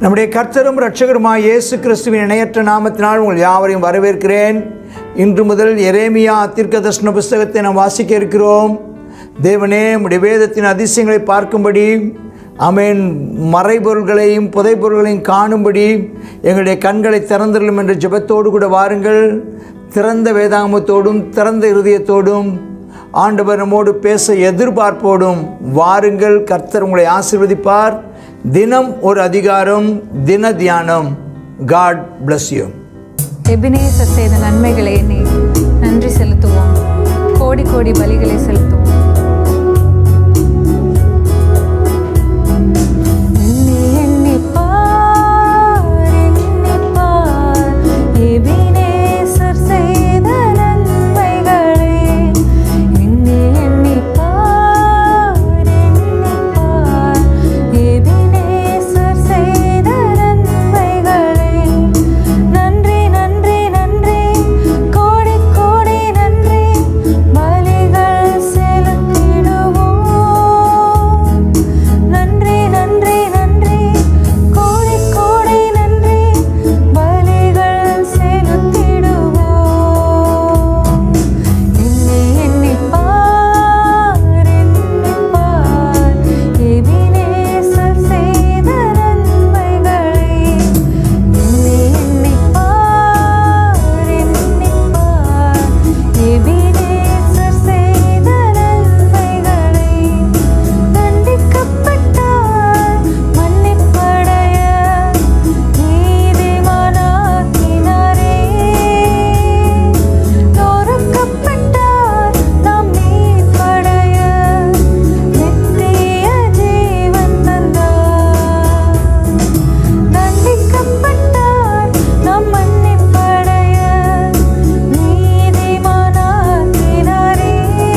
நம்முடைய கர்த்தரும் இரட்சகருமாய் இயேசு கிறிஸ்துவின் இணையற்ற நாமத்தினால் உங்கள் யாவரையும் வரவேற்கிறேன் இன்று முதல் எரேமியா தீர்க்கதர்ஷன புஸ்தகத்தை நாம் வாசிக்க இருக்கிறோம் தேவனே உம்முடைய வேதத்தின் அதிசயங்களை பார்க்கும்படி அமேன் மறைபொருள்களையும் புதைபொருள்களையும் காணும்படி எங்களுடைய கண்களை திறந்துள்ளும் என்ற ஜெபத்தோடு கூட வாருங்கள் திறந்த வேதாங்கமத்தோடும் திறந்த இருதயத்தோடும் ஆண்டவர் நம்மோடு பேச எதிர்பார்ப்போடும் வாருங்கள் கர்த்தர் உங்களை ஆசீர்வதிப்பார் தினம் ஒரு அதிகாரம் தின தியானம் காட் bless யூ எபினேசர் செய்த நன்மைகளை எண்ணி நன்றி செலுத்துவோம் கோடி கோடி பலிகளை செலுத்துவோம் எண்ணி எண்ணிப் பார், எண்ணிப் பார், எபினேசர் செய்த நன்மைகளை. எண்ணி எண்ணிப் பார், எண்ணிப் பார், எபினேசர் செய்த நன்மைகளை. நன்றி நன்றி நன்றி கோடி கோடி நன்றி பலிகள் செலுத்திடுவோம் நன்றி நன்றி நன்றி கோடி கோடி நன்றி பலிகள் செலுத்திடுவோம் எண்ணி எண்ணி பார் எண்ணி பார் எபினேசர் செய்த நன்மைகளை எண்ணி எண்ணி பார் எண்ணி பார் எபினேசர் செய்த நன்மைகளை தண்டிக்கப்பட்டார் மன்னிப்படைய நீதிமானாக்கினாரே நொறுக்கப்பட்டார் நாம் மீட்படைய நித்திய ஜீவன் தந்தார் தண்டிக்கப்பட்டார் நாம் மன்னிப்படைய நீதிமானாக்கினாரே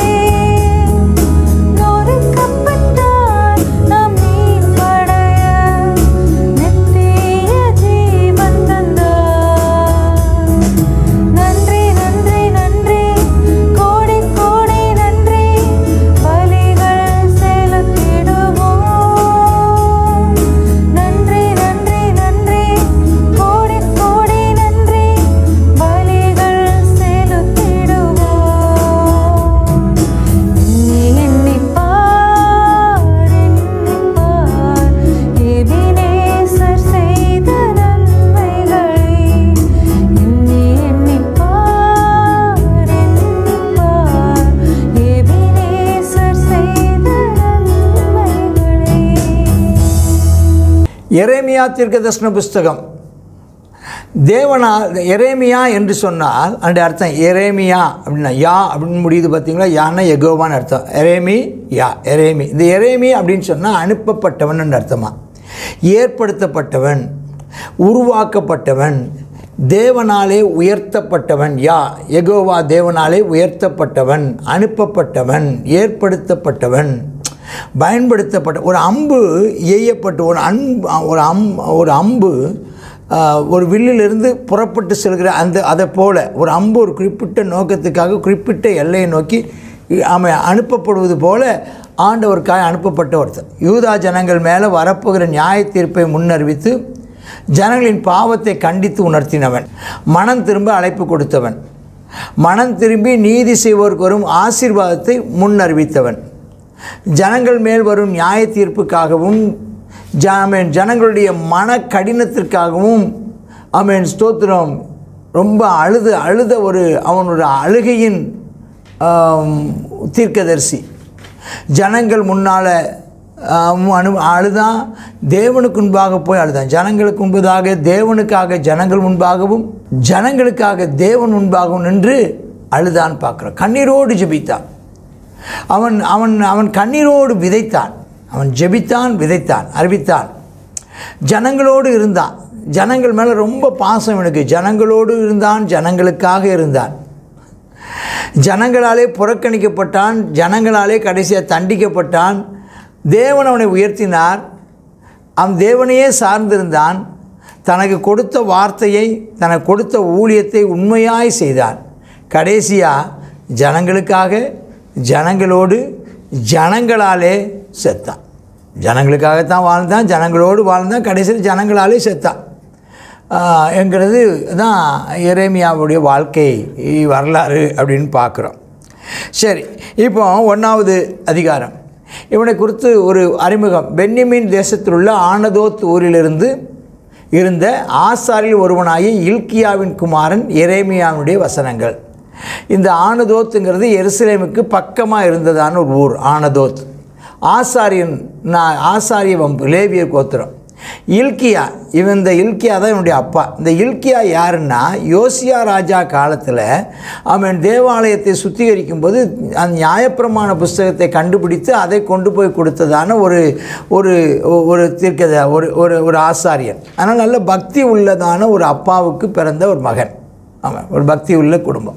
நொறுக்கப்பட்டார் நாம் மீட்படைய நித்திய ஜீவன் தந்தார் நன்றி நன்றி நன்றி கோடி கோடி நன்றி பலிகள் செலுத்திடுவோம் நன்றி நன்றி நன்றி கோடி கோடி நன்றி பலிகள் செலுத்திடுவோம் எண்ணி எண்ணி பார் எண்ணி பார் எபினேசர் செய்த நன்மைகளை எண்ணி எண்ணி பார் எண்ணி பார் எபினேசர் செய்த நன்மைகளை எரேமியா தீர்க்கதர்ஷன புஸ்தகம் தேவனா எரேமியா என்று சொன்னால் அந்த அர்த்தம் எரேமியா அப்படின்னா யா அப்படின்னு முடியுது பார்த்தீங்களா யான்னா எகோவான்னு அர்த்தம் எரேமி யா எரேமி இந்த எரேமி அப்படின்னு சொன்னால் அனுப்பப்பட்டவன் அர்த்தமா ஏற்படுத்தப்பட்டவன் உருவாக்கப்பட்டவன் தேவனாலே உயர்த்தப்பட்டவன் யா எகோவா தேவனாலே உயர்த்தப்பட்டவன் அனுப்பப்பட்டவன் ஏற்படுத்தப்பட்டவன் பயன்படுத்தப்பட்ட ஒரு அம்பு எய்யப்பட்டு ஒரு அன்பு ஒரு அம் ஒரு அம்பு ஆஹ், ஒரு வில்லிலிருந்து புறப்பட்டு செல்கிற அந்த அதை போல ஒரு அம்பு ஒரு குறிப்பிட்ட நோக்கத்துக்காக குறிப்பிட்ட எல்லையை நோக்கி அவன் அனுப்பப்படுவது போல ஆண்டவருக்காக அனுப்பப்பட்ட ஒருத்தர் யூதா ஜனங்கள் மேலே வரப்போகிற நியாய தீர்ப்பை முன்னறிவித்து ஜனங்களின் பாவத்தை கண்டித்து உணர்த்தினவன் மனம் திரும்ப அழைப்பு கொடுத்தவன் மனம் திரும்பி நீதி செய்வோருக்கு வரும் ஆசீர்வாதத்தை முன்னறிவித்தவன் ஜனங்கள் மேல் வரும் நியாய தீர்ப்புக்காகவும் ஜ ஆமென் ஜனங்களுடைய மன கடினத்திற்காகவும் ஆமென் ஸ்தோத்திரம் ரொம்ப அழுது அழுத ஒரு அவனோட அழுகையின் ஆம், தீர்க்கதரிசி ஜனங்கள் முன்னால் அனு அழுதான் தேவனுக்கு முன்பாக போய் அழுதான் ஜனங்களுக்கு முன்பதாக தேவனுக்காக ஜனங்கள் முன்பாகவும் ஜனங்களுக்காக தேவன் முன்பாகவும் நின்று அழுதான் பார்க்குறோம் கண்ணீரோடு ஜெபித்தான் அவன் அவன் அவன் கண்ணீரோடு விதைத்தான் அவன் ஜெபித்தான் விதைத்தான் அறிவித்தான் ஜனங்களோடு இருந்தான் ஜனங்கள் மேலே ரொம்ப பாசம் எனக்கு ஜனங்களோடு இருந்தான் ஜனங்களுக்காக இருந்தான் ஜனங்களாலே புறக்கணிக்கப்பட்டான் ஜனங்களாலே கடைசியாக தண்டிக்கப்பட்டான் தேவன் அவனை உயர்த்தினார் அவன் தேவனையே சார்ந்திருந்தான் தனக்கு கொடுத்த வார்த்தையை தனக்கு கொடுத்த ஊழியத்தை உண்மையாய் செய்தான் கடைசியாக ஜனங்களுக்காக ஜனங்களோடு ஜனங்களாலே செத்தான் ஜனங்களுக்காகத்தான் வாழ்ந்தான் ஜனங்களோடு வாழ்ந்தான் கடைசியில் ஜனங்களாலே செத்தான் ஆஹ் என்கிறது தான் எரேமியாவுடைய வாழ்க்கை வரலாறு அப்படின்னு பார்க்குறோம் சரி இப்போ ஒன்றாவது அதிகாரம் இவனை குறித்து ஒரு அறிமுகம் பென்யமின் தேசத்தில் உள்ள ஆனதோத் ஊரிலிருந்து இருந்த ஆசாரில் ஒருவனாகிய இல்கியாவின் குமாரன் எரேமியாவுடைய வசனங்கள் இந்த ஆனதோத்துங்கிறது எருசலேமுக்கு பக்கமாக இருந்ததான ஒரு ஊர் ஆனதோத் ஆசாரியன் நான் ஆசாரிய வம்பு லேவியர் கோத்திரம் இல்கியா இவன் இந்த இல்கியா தான் இவனுடைய அப்பா இந்த இல்கியா யாருன்னா யோசியா ராஜா காலத்தில் அவன் தேவாலயத்தை சுத்திகரிக்கும் போது அந்த நியாயப்பிரமாண புஸ்தகத்தை கண்டுபிடித்து அதை கொண்டு போய் கொடுத்ததான ஒரு ஒரு ஒரு தீர்க்கத ஒரு ஒரு ஒரு ஆசாரியன் ஆனால் நல்ல பக்தி உள்ளதான ஒரு அப்பாவுக்கு பிறந்த ஒரு மகன் அவன் ஒரு பக்தி உள்ள குடும்பம்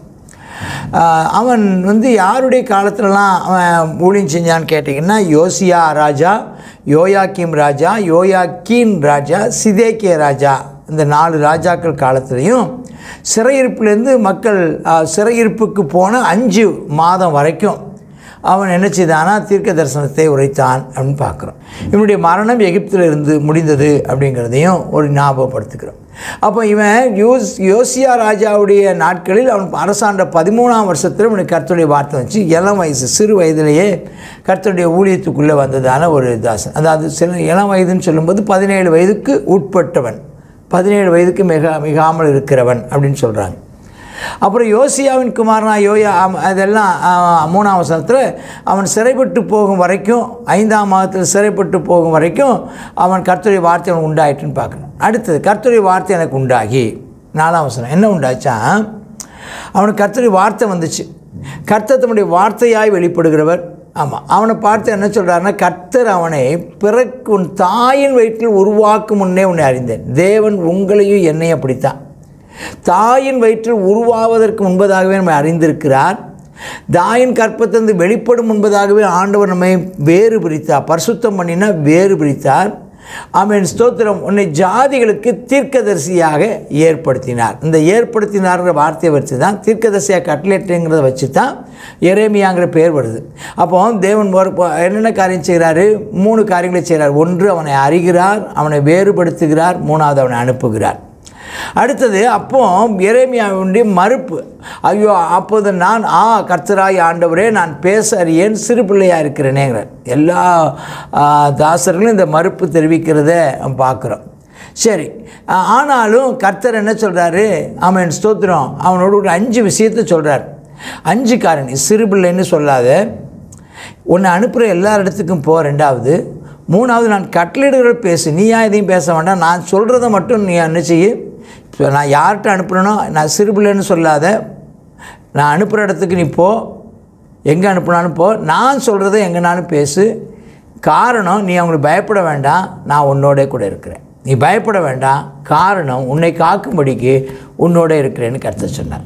ஆஹ் அவன் வந்து யாருடைய காலத்துலலாம் அவன் ஊழியம் செஞ்சான்னு கேட்டிங்கன்னா யோசியா ராஜா யோயாக்கிம் ராஜா யோயாக்கீன் ராஜா சிதேக்கிய ராஜா இந்த நாலு ராஜாக்கள் காலத்துலேயும் சிறையிருப்புலேருந்து மக்கள் ஆஹ், சிறையிருப்புக்கு போன அஞ்சு மாதம் வரைக்கும் அவன் என்ன செய்தானா தீர்க்க தரிசனத்தை உரைத்தான் அப்படின்னு பார்க்குறோம் இவனுடைய மரணம் எகிப்தில் இருந்து முடிந்தது அப்படிங்கிறதையும் ஒரு ஞாபகப்படுத்துக்கிறோம் அப்போ இவன் யோஸ் யோசியா ராஜாவுடைய நாட்களில் அவன் அரசாண்ட பதிமூணாம் வருஷத்தில் இவனுக்கு கர்த்தருடைய வார்த்தை வந்துச்சு இளம் வயசு சிறு வயதிலேயே கர்த்தருடைய ஊழியத்துக்குள்ளே வந்ததான ஒரு தாசன் அதாவது சில இளம் வயதுன்னு சொல்லும்போது பதினேழு வயதுக்கு உட்பட்டவன் பதினேழு வயதுக்கு மிக மிகாமல் இருக்கிறவன் அப்படின்னு சொல்கிறாங்க அப்புறம் யோசியாவின் குமாரனா யோயா ஆம், அதெல்லாம் ஆ, மூணாம் வசனத்தில் அவன் சிறைப்பட்டு போகும் வரைக்கும் ஐந்தாம் மாதத்தில் சிறைப்பட்டு போகும் வரைக்கும் அவன் கர்த்தருடைய வார்த்தை அவனுக்கு உண்டாயிட்டுன்னு பார்க்கணும் அடுத்தது கர்த்தருடைய வார்த்தை எனக்கு உண்டாகி நாலாம் வசனம் என்ன உண்டாச்சா அவனுக்கு கர்த்தருடைய வார்த்தை வந்துச்சு கர்த்தர் தம்முடைய வார்த்தையாய் வெளிப்படுகிறவர் ஆமாம் அவனை பார்த்து என்ன சொல்கிறாருன்னா கர்த்தர் அவனை பிறக்கு உன் தாயின் வயிற்றில் உருவாக்கும் முன்னே உன்னை அறிந்தேன் தேவன் உங்களையும் என்னையும் அப்படித்தான் தாயின் வயிற்றில் உருவாவதற்கு முன்பதாகவே நம்மை அறிந்திருக்கிறார் தாயின் கற்பத்திலிருந்து வெளிப்படும் முன்பதாகவே ஆண்டவர் நம்மை வேறு பிரித்தார் பரிசுத்தம் பண்ணினா வேறு பிரித்தார் ஆமென் ஸ்தோத்திரம் உன்னை ஜாதிகளுக்கு தீர்க்கதரிசியாக ஏற்படுத்தினார் இந்த ஏற்படுத்தினார்ங்கிற வார்த்தையை வச்சு தான் தீர்க்கதரிசியாக கட்லெட்டுங்கிறத வச்சு தான் எரேமியாங்கிற பேர் வருது அப்போ தேவன் ஒரு- என்னென்ன காரியம் செய்கிறாரு மூணு காரியங்களை செய்கிறார் ஒன்று அவனை அறிகிறார் அவனை வேறுபடுத்துகிறார் மூணாவது அவனை அனுப்புகிறார் அடுத்தது அப்போ எரேமியாவுடைய மறுப்பு ஐயோ அப்போது நான் ஆ கர்த்தராய் ஆண்டவரே நான் பேச அறியேன் சிறு பிள்ளையாக இருக்கிறேனேங்கிறார் எல்லா ஆ, தாசர்களும் இந்த மறுப்பு தெரிவிக்கிறத பார்க்குறோம் சரி ஆ, ஆனாலும் கர்த்தர் என்ன சொல்கிறாரு அவன் ஸ்தோத்திரம் அவனோட ஒரு அஞ்சு விஷயத்தை சொல்கிறார் அஞ்சு காரணி சிறு பிள்ளைன்னு சொல்லாத உன்னை அனுப்புகிற எல்லா இடத்துக்கும் போ ரெண்டாவது மூணாவது நான் கட்டளையிடுகிற பேசு நீயா எதையும் பேச வேண்டாம் நான் சொல்கிறத மட்டும் நீ என்ன செய்ய இப்போ நான் யார்கிட்ட அனுப்புகிறேனோ நான் சிறு பிள்ளைன்னு சொல்லாத நான் அனுப்புகிற இடத்துக்கு நீ போ எங்கே அனுப்புனாலும் போ நான் சொல்கிறத எங்கேனாலும் பேசு காரணம் நீ அவங்களுக்கு பயப்பட வேண்டாம் நான் உன்னோட கூட இருக்கிறேன் நீ பயப்பட வேண்டாம் காரணம் உன்னை காக்கும்படிக்கு உன்னோட இருக்கிறேன்னு கருத்து சொன்னார்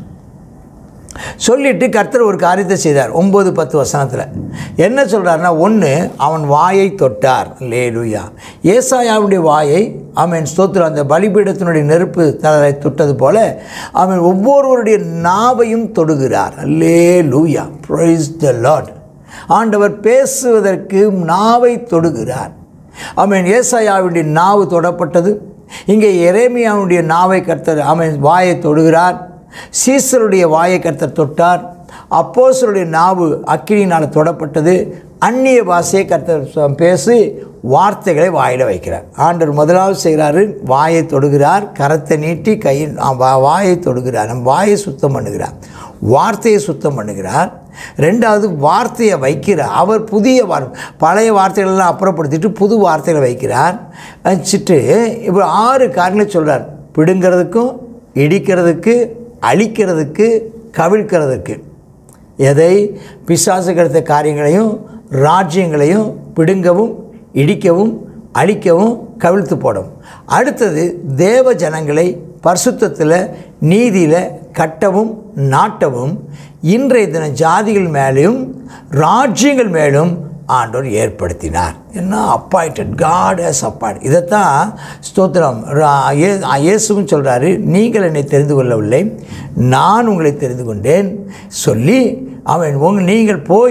சொல்லிட்டு கர்த்தர் ஒரு காரியத்தை செய்தார் ஒம்பது பத்து வசனத்தில் என்ன சொல்கிறாருன்னா ஒன்று அவன் வாயை தொட்டார் லேலுயா ஏசாயாவுடைய வாயை அவன் ஸ்தோத்திரம் அந்த பலிபீடத்தினுடைய நெருப்பு தலை தொட்டது போல அவன் ஒவ்வொருவருடைய நாவையும் தொடுகிறார் லே லூயா ப்ரைஸ் த லார்ட் ஆண்டவர் பேசுவதற்கு நாவை தொடுகிறார் அவன் ஏசாயாவுடைய நாவு தொடப்பட்டது இங்கே எரேமியாவுடைய நாவை கர்த்தர் அவன் வாயை தொடுகிறார் சீசருடைய வாயை கர்த்தர் தொட்டார் அப்போசருடைய நாவு அக்கினியினால் தொடப்பட்டது அந்நிய பாஷையை கர்த்தர் சொ- பேசி வார்த்தைகளை வாயில் வைக்கிறார் ஆண்டவர் முதலாவது செய்கிறாரு வாயை தொடுகிறார் கரத்தை நீட்டி கையில் ஆ, வா- வாயை தொடுகிறார் நம் வாயை சுத்தம் பண்ணுகிறார் வார்த்தையை சுத்தம் பண்ணுகிறார் ரெண்டாவது வார்த்தையை வைக்கிறார் அவர் புதிய வார் பழைய வார்த்தைகளெல்லாம் அப்புறப்படுத்திட்டு புது வார்த்தைகளை வைக்கிறார் வச்சுட்டு இப்போ ஆறு காரியங்களை சொல்கிறார் பிடுங்கிறதுக்கும் இடிக்கிறதுக்கு அழிக்கிறதுக்கு கவிழ்க்கிறதுக்கு எதை பிசாசு கிடைத்த காரியங்களையும் ராஜ்யங்களையும் பிடுங்கவும் இடிக்கவும் அழிக்கவும் கவிழ்த்து போடவும் அடுத்தது தேவ ஜனங்களை பரிசுத்தத்தில் நீதியில் கட்டவும் நாட்டவும் இன்றைய தின ஜாதிகள் மேலேயும் ராஜ்யங்கள் மேலும் ஆண்டவர் ஏற்படுத்தினார் என்ன அப்பாயிண்டட் காட் ஹஸ் அப்பாயிண்ட் இதைத்தான் ஸ்தோத்திரம் ரா- இயே- இயேசுவும் சொல்கிறாரு நீங்கள் என்னை தெரிந்து கொள்ளவில்லை நான் உங்களை தெரிந்து கொண்டேன் சொல்லி அவன் உங்க நீங்கள் போய்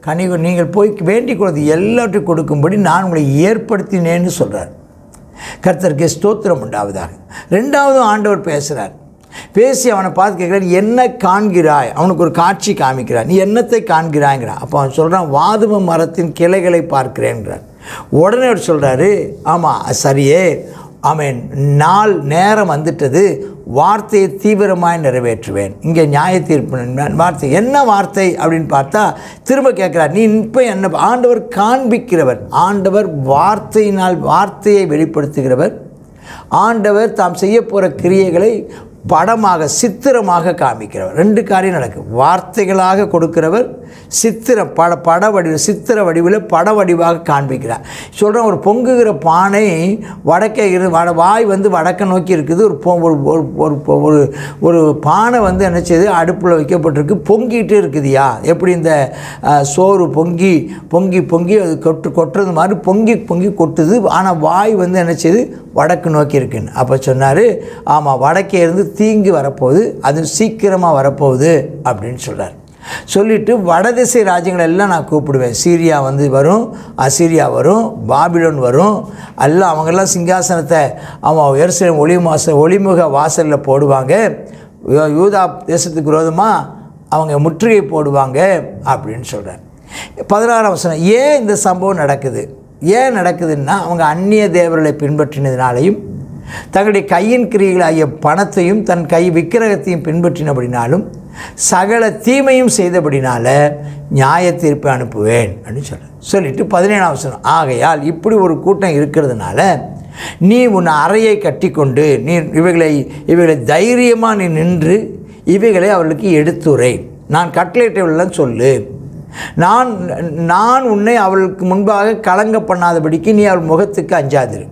கனி நீங்கள் போய் வேண்டிக் கொள்வது எல்லாவற்றையும் கொடுக்கும்படி நான் உங்களை ஏற்படுத்தினேன்னு சொல்கிறார் கர்த்தருக்கு ஸ்தோத்திரம் உண்டாவதாக ரெண்டாவது ஆண்டவர் பேசுகிறார் பேசி அவனை பார்த்து கேட்குறார் என்ன காண்கிறாய் அவனுக்கு ஒரு காட்சி காமிக்கிறார் நீ என்னத்தை காண்கிறாய்ங்கிறான் அப்போ அவன் சொல்கிறான் வாதும மரத்தின் கிளைகளை பார்க்கிறேன்கிறார் உடனே அவர் சொல்கிறாரு ஆமாம் சரியே ஆமென் நாள் நேரம் வந்துட்டது வார்த்தையை தீவிரமாய் நிறைவேற்றுவேன் இங்கே நியாய தீர்ப்பு வார்த்தை என்ன வார்த்தை அப்படின்னு பார்த்தா திரும்ப கேட்குறார் நீ இப்போ என்ன ஆண்டவர் காண்பிக்கிறவர் ஆண்டவர் வார்த்தையினால் வார்த்தையை வெளிப்படுத்துகிறவர் ஆண்டவர் தாம் செய்ய போகிற கிரியைகளை படமாக சித்திரமாக காமிக்கிறவர் ரெண்டு காரியம் நடக்கும் வார்த்தைகளாக கொடுக்கிறவர் சித்திரம் பட பட வடிவ சித்திர வடிவில் பட வடிவாக காண்பிக்கிறார் சொல்கிறேன் ஒரு பொங்குகிற பானை வடக்கே இரு வட வாய் வந்து வடக்க நோக்கி இருக்குது ஒரு பொ- ஒரு ஒரு- ஒரு ஒரு ஒரு பானை வந்து என்ன செய்யுது அடுப்பில் வைக்கப்பட்டிருக்கு பொங்கிட்டு இருக்குதுயா எப்படி இந்த அஹ், சோறு பொங்கி பொங்கி பொங்கி அது கொட்டு கொட்டுறது மாதிரி பொங்கி பொங்கி கொட்டுது ஆனால் வாய் வந்து என்ன செய்யுது வடக்கு நோக்கி இருக்குன்னு அப்போ சொன்னார் ஆமாம் வடக்கே இருந்து தீங்கு வரப்போகுது அது சீக்கிரமாக வரப்போகுது அப்படின்னு சொல்றார் சொல்லிட்டு வடதிசை ராஜ்யங்கள் எல்லாம் நான் கூப்பிடுவேன் சீரியா வந்து வரும் அசீரியா வரும் பாபிலோன் வரும் எல்லாம் அவங்கெல்லாம் சிங்காசனத்தை அவன் எருசலேம் ஒளி மாச ஒளிமுக வாசலில் போடுவாங்க யூ- யூதா தேசத்துக்கு விரோதமாக அவங்க முற்றுகை போடுவாங்க அப்படின்னு சொல்கிறார் பதினாறாம் வசனம் ஏன் இந்த சம்பவம் நடக்குது ஏன் நடக்குதுன்னா அவங்க அந்நிய தேவர்களை பின்பற்றினதினாலையும் தங்களுடைய கையின் கிரியைகளாகிய பணத்தையும் தன் கை விக்கிரகத்தையும் பின்பற்றினபடினாலும் சகல தீமையும் செய்தபடினால நியாய தீர்ப்பை அனுப்புவேன் அப்படின்னு சொல்ல சொல்லிட்டு பதினேழாம் வசனம் ஆகையால் இப்படி ஒரு கூட்டம் இருக்கிறதுனால நீ உன் அறையை கட்டிக்கொண்டு நீ இவைகளை இவைகளை தைரியமாக நீ நின்று இவைகளை அவர்களுக்கு எடுத்துரை நான் கட்டளையிட்டவர்களெல்லாம் சொல்லு நான் நான் உன்னை அவளுக்கு முன்பாக கலங்க பண்ணாதபடிக்கு நீ அவள் முகத்துக்கு அஞ்சாதிரு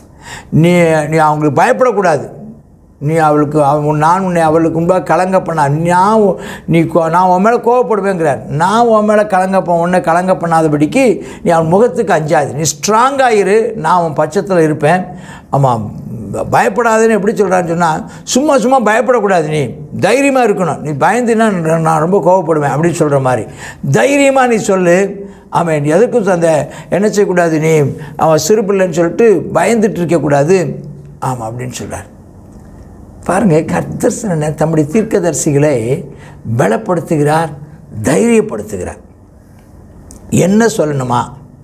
நீ நீ அவங்களுக்கு பயப்படக்கூடாது நீ அவளுக்கு அவ- நான் உன்னை அவளுக்கு முன்பாக கலங்க பண்ணா நான் உ- நீ கோ- நான் உன் மேலே கோவப்படுவேங்கிறார் நான் உன் மேலே கலங்க ப- உன்னை கலங்க பண்ணாதபடிக்கு நீ அவன் முகத்துக்கு அஞ்சாது நீ ஸ்ட்ராங்காக இரு நான் உன் பட்சத்தில் இருப்பேன் ஆமாம் ப- பயப்படாதுன்னு எப்படி சொல்கிறான்னு சொன்னால் சும்மா சும்மா பயப்படக்கூடாது நீ தைரியமாக இருக்கணும் நீ பயந்துன்னா நான் ரொம்ப கோவப்படுவேன் அப்படின்னு சொல்கிற மாதிரி தைரியமாக நீ சொல்லு அவன் எதுக்கும் அந்த என்ன செய்யக்கூடாது நீ அவன் சிறு பிள்ளைன்னு சொல்லிட்டு பயந்துட்டு இருக்கக்கூடாது ஆமாம் அப்படின்னு சொல்கிறார் பாருங்கள் கர்த்தர் சில நேரம் தம்முடைய தீர்க்கதரிசிகளை பலப்படுத்துகிறார் தைரியப்படுத்துகிறார் என்ன சொல்லணுமா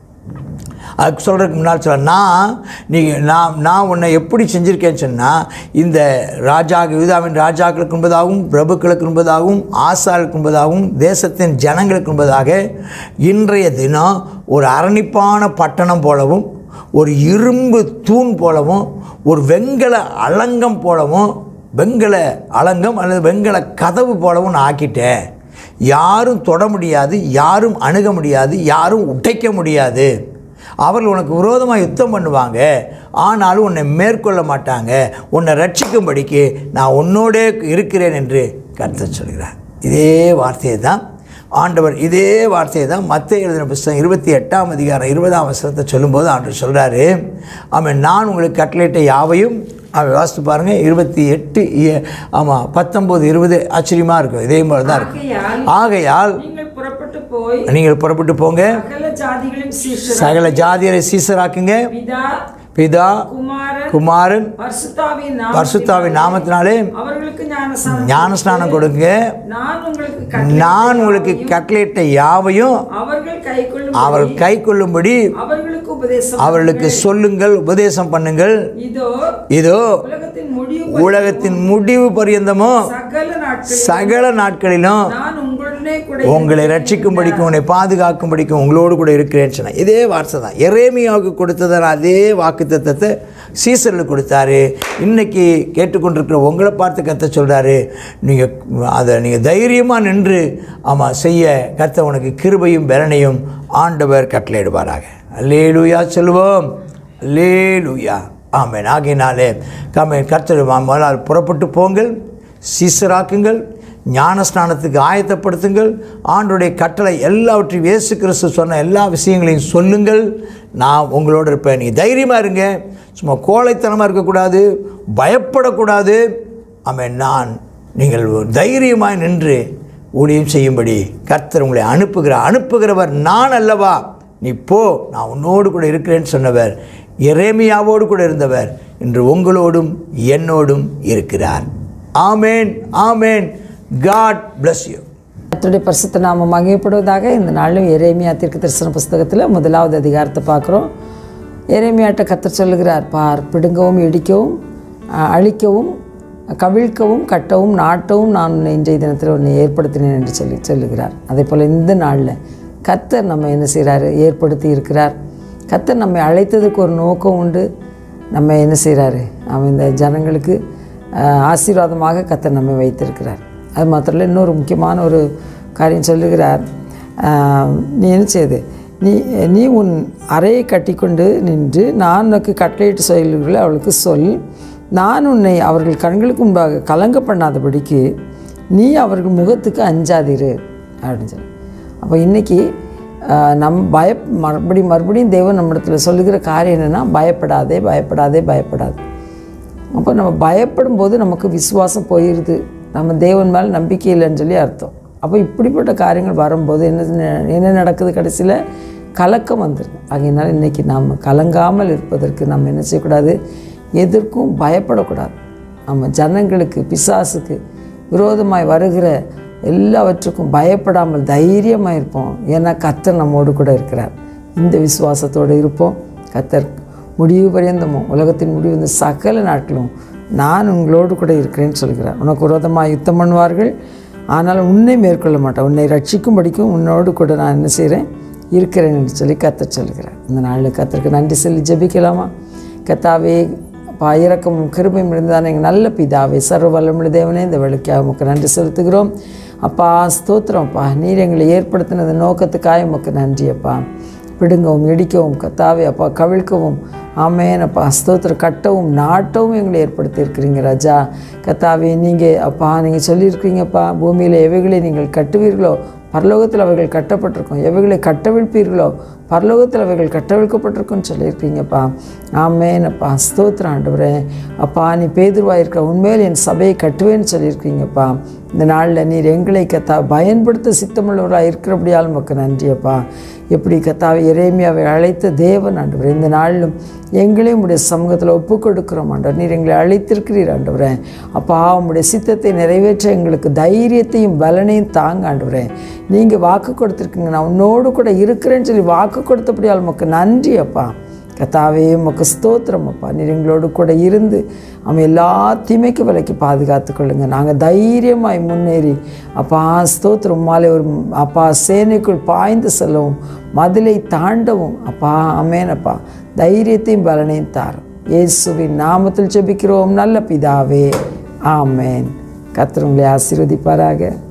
அதுக்கு சொல்கிறதுக்கு முன்னால் சொல்ல நான் நீங்கள் நான் நான் உன்னை எப்படி செஞ்சுருக்கேன்னு சொன்னால் இந்த ராஜா யூதாவின் ராஜாக்களுக்கு என்பதாகவும் பிரபுக்களுக்கு என்பதாகவும் ஆசாளுக்கு என்பதாகவும் தேசத்தின் ஜனங்களுக்கு என்பதாக இன்றைய தினம் ஒரு அரணிப்பான பட்டணம் போலவும் ஒரு இரும்பு தூண் போலவும் ஒரு வெண்கல அலங்கம் போலவும் வெண்கல அலங்கம் அல்லது வெண்கல கதவு போலவும் நான் ஆக்கிட்டேன் யாரும் தொட முடியாது யாரும் அணுக முடியாது யாரும் உடைக்க முடியாது அவர்கள் உனக்கு விரோதமாக யுத்தம் பண்ணுவாங்க ஆனாலும் உன்னை மேற்கொள்ள மாட்டாங்க உன்னை ரட்சிக்கும்படிக்கு நான் உன்னோடே இருக்கிறேன் என்று கருத்து சொல்கிறார் இதே வார்த்தையை தான் ஆண்டவர் இதே வார்த்தையை தான் மற்ற எழுதின புஸ்தகம் இருபத்தி எட்டாம் அதிகாரம் இருபதாம் வசனத்தை சொல்லும்போது ஆண்டவர் சொல்கிறாரு அவன் நான் உங்களுக்கு கட்டளையிட்ட யாவையும் அவன் வாசித்து பாருங்கள் இருபத்தி எட்டு ஆமாம் பத்தொம்போது இருபது ஆச்சரியமாக இருக்கும் இதே மாதிரி தான் இருக்கும் ஆகையால் ஆகையால் நீங்கள் புறப்பட்டு போய் நீங்கள் புறப்பட்டு போங்க சகல ஜாதிகளின் சீஷர் சகல ஜாதியரை சீசராக்குங்க பிதா பிதா குமாரன் குமாரன் பரிசுத்தாவின் நாமத்தினாலே பரிசுத்தாவின் நாமத்தினாலே அவர்களுக்கு ஞானஸ்நானம் ஞானஸ்நானம் கொடுங்க நான் உங்களுக்கு நான் உங்களுக்கு கட்டளையிட்ட யாவையும் அவர்கள் கைக்கொள்ளும் அவர் கை கொள்ளும்படி அவர்களுக்கு உபதேசம் அவர்களுக்கு சொல்லுங்கள் உபதேசம் பண்ணுங்கள் இதோ இதோ உலகத்தின் முடிவு உலகத்தின் முடிவு பரியந்தமும் சகல நாட்கள் சகல நாட்களிலும் நான் உங்களுடனே கூட உங்களை ரட்சிக்கும்படிக்கும் உன்னை பாதுகாக்கும்படிக்கும் உங்களோடு கூட இருக்கிறேன்னு சொன்னேன் இதே வார்த்தை தான் எரேமியாவுக்கு கொடுத்ததான அதே வாக்கு தத்தத்தை சீசர்களுக்கு கொடுத்தாரு இன்னைக்கு கேட்டுக்கொண்டிருக்கிற உங்களை பார்த்து கத்த சொல்கிறாரு நீங்கள் அதை நீங்கள் தைரியமாக நின்று ஆமாம் செய்ய கத்த உனக்கு கிருபையும் பலனையும் ஆண்டவர் கட்டளையிடுவாராக அல்லேலூயா சொல்லுவோம் அல்லேலூயா ஆமென் ஆகையினாலே கமே கர்த்தர் முதலால் புறப்பட்டு போங்கள் சீசராக்குங்கள் ஞானஸ்நானத்துக்கு ஆயத்தப்படுத்துங்கள் ஆண்டுடைய கட்டளை எல்லாவற்றையும் இயேசு கிறிஸ்து சொன்ன எல்லா விஷயங்களையும் சொல்லுங்கள் நான் உங்களோட இருப்பேன் நீ தைரியமாக இருங்க சும்மா கோழைத்தனமாக இருக்கக்கூடாது பயப்படக்கூடாது ஆமென் நான் நீங்கள் தைரியமாய் நின்று ஊழியம் செய்யும்படி கர்த்தர் உங்களை அனுப்புகிறார் அனுப்புகிறவர் நான் அல்லவா நீ போ நான் உன்னோடு கூட இருக்கிறேன்னு சொன்னவர் எரேமியாவோடு கூட இருந்தவர் இன்று உங்களோடும் என்னோடும் இருக்கிறார் amen amen God bless you கர்த்தருடைய பரிசுத்த நாம மகிமைப்படுவதாக இந்த நாளிலும் எரேமியா தீர்க்க தரிசன புஸ்தகத்தில் முதலாவது அதிகாரத்தை பார்க்குறோம் எரேமியாட்ட கர்த்தர் சொல்லுகிறார் பார் பிடுங்கவும் இடிக்கவும் அஹ், அழிக்கவும் கவிழ்க்கவும் கட்டவும் நாட்டவும் நான் உன்னை இன்றைய தினத்தில் உன்னை ஏற்படுத்தினேன் என்று சொல்லி சொல்லுகிறார் அதே போல் இந்த நாளில் கர்த்தர் நம்ம என்ன செய்கிறாரு ஏற்படுத்தி இருக்கிறார் கர்த்தர் நம்மை அழைத்ததுக்கு ஒரு நோக்கம் உண்டு நம்ம என்ன செய்கிறாரு அவன் இந்த ஜனங்களுக்கு அஹ், ஆசீர்வாதமாக கர்த்தர் நம்மை வைத்திருக்கிறார் அது மாத்திரம் இல்லை இன்னொரு முக்கியமான ஒரு காரியம் சொல்லுகிறார் ஆஹ், நீ என்ன செய்யுது நீ நீ உன் அறையை கட்டிக்கொண்டு நின்று நான் உனக்கு கட்டளையிட்டு சொல்லுகளை அவளுக்கு சொல் நான் உன்னை அவர்கள் கண்களுக்கு முன்பாக கலங்க பண்ணாதபடிக்கு நீ அவர்கள் முகத்துக்கு அஞ்சாதிரு அப்படின்னு சொல்லி அப்போ இன்றைக்கி நம் பய மறுபடியும் மறுபடியும் தேவன் நம்மிடத்தில் சொல்லுகிற காரியம் என்னென்னா பயப்படாதே பயப்படாதே பயப்படாது அப்போ நம்ம பயப்படும் போது நமக்கு விசுவாசம் போயிடுது நம்ம தேவன் மேலே நம்பிக்கை இல்லைன்னு சொல்லி அர்த்தம் அப்போ இப்படிப்பட்ட காரியங்கள் வரும்போது என்ன என்ன நடக்குது கடைசியில் கலக்கம் வந்துடுது ஆகையினால இன்றைக்கி நாம் கலங்காமல் இருப்பதற்கு நம்ம என்ன செய்யக்கூடாது எதற்கும் பயப்படக்கூடாது நம்ம ஜனங்களுக்கு பிசாசுக்கு விரோதமாய் வருகிற எல்லாவற்றுக்கும் பயப்படாமல் தைரியமாக இருப்போம் ஏன்னா கர்த்தர் நம்மோடு கூட இருக்கிறார் இந்த விசுவாசத்தோடு இருப்போம் கர்த்தர் முடிவு பரியந்தமும் உலகத்தின் முடிவு இந்த சகல நாட்களும் நான் உங்களோடு கூட இருக்கிறேன்னு சொல்கிறார் உனக்கு விரோதமாக யுத்தம் பண்ணுவார்கள் ஆனால் உன்னை மேற்கொள்ள மாட்டேன் உன்னை ரட்சிக்கும் படிக்கும் உன்னோடு கூட நான் என்ன செய்கிறேன் இருக்கிறேன் என்று சொல்லி கத்தர் சொல்கிறார் இந்த நாளில் கத்தருக்கு நன்றி சொல்லி ஜெபிக்கலாமா கத்தாவே அப்பா இறக்கமும் கிருபையும் இருந்தால் எங்கள் நல்ல பிதாவே சர்வ வல்லமுள்ள தேவனே இந்த வேலைக்காக உமக்கு நன்றி செலுத்துகிறோம் அப்பா ஸ்தோத்திரம் அப்பா நீர் எங்களை ஏற்படுத்தினது நோக்கத்துக்காக உமக்கு நன்றி அப்பா பிடுங்கவும் இடிக்கவும் கத்தாவே அப்பா கவிழ்க்கவும் ஆமேன் அப்பா ஸ்தோத்திரம் கட்டவும் நாட்டவும் எங்களை ஏற்படுத்தி இருக்கிறீங்க ராஜா கத்தாவே நீங்கள் அப்பா நீங்கள் சொல்லியிருக்கிறீங்கப்பா பூமியில் எவைகளை நீங்கள் கட்டுவீர்களோ பரலோகத்தில் அவைகள் கட்டப்பட்டிருக்கும் எவைகளை கட்டவிழ்ப்பீர்களோ பரலோகத்தில் அவைகள் கட்டவிழ்க்கப்பட்டிருக்குன்னு சொல்லியிருக்கீங்கப்பா ஆமேனப்பா ஸ்தோத்திரம் ஆண்டவரே அப்பா நீ பேதுருவாயிருக்க உண்மையில் என் சபையை கட்டுவேன்னு சொல்லியிருக்கீங்கப்பா இந்த நாளில் நீர் எங்களை கத்தா பயன்படுத்த சித்தமுள்ளவராக இருக்கிறபடியால் உமக்கு நன்றியப்பா எப்படி கத்தாவை இறைமையாவை அழைத்த தேவன் ஆண்டவர் இந்த நாளிலும் எங்களையும் உடைய சமூகத்தில் ஒப்பு கொடுக்குறோம் ஆண்டவர் நீர் எங்களை அழைத்திருக்கிறீர் ஆண்டவரே அப்பா உம்முடைய சித்தத்தை நிறைவேற்ற எங்களுக்கு தைரியத்தையும் பலனையும் தாங்க ஆண்டவரே நீங்கள் வாக்கு கொடுத்துருக்கீங்க நான் உன்னோடு கூட இருக்கிறேன்னு சொல்லி வாக்கு கொடுத்தபடியால் உமக்கு நன்றி அப்பா கத்தாவே உமக்கு ஸ்தோத்திரம் அப்பா நீர் எங்களோடு கூட இருந்து அவன் எல்லா தீமைக்கு விலைக்கு பாதுகாத்து கொள்ளுங்க நாங்கள் தைரியமாய் முன்னேறி அப்பா ஸ்தோத்திரம் உம்மாலே ஒரு அப்பா சேனைக்குள் பாய்ந்து செல்லவும் மதிலை தாண்டவும் அப்பா அமேனப்பா தைரியத்தையும் பலனையும் தாரும் இயேசுவின் நாமத்தில் ஜெபிக்கிறோம் நல்ல பிதாவே ஆமேன் கர்த்தர் உங்களை ஆசீர்வதிப்பாராக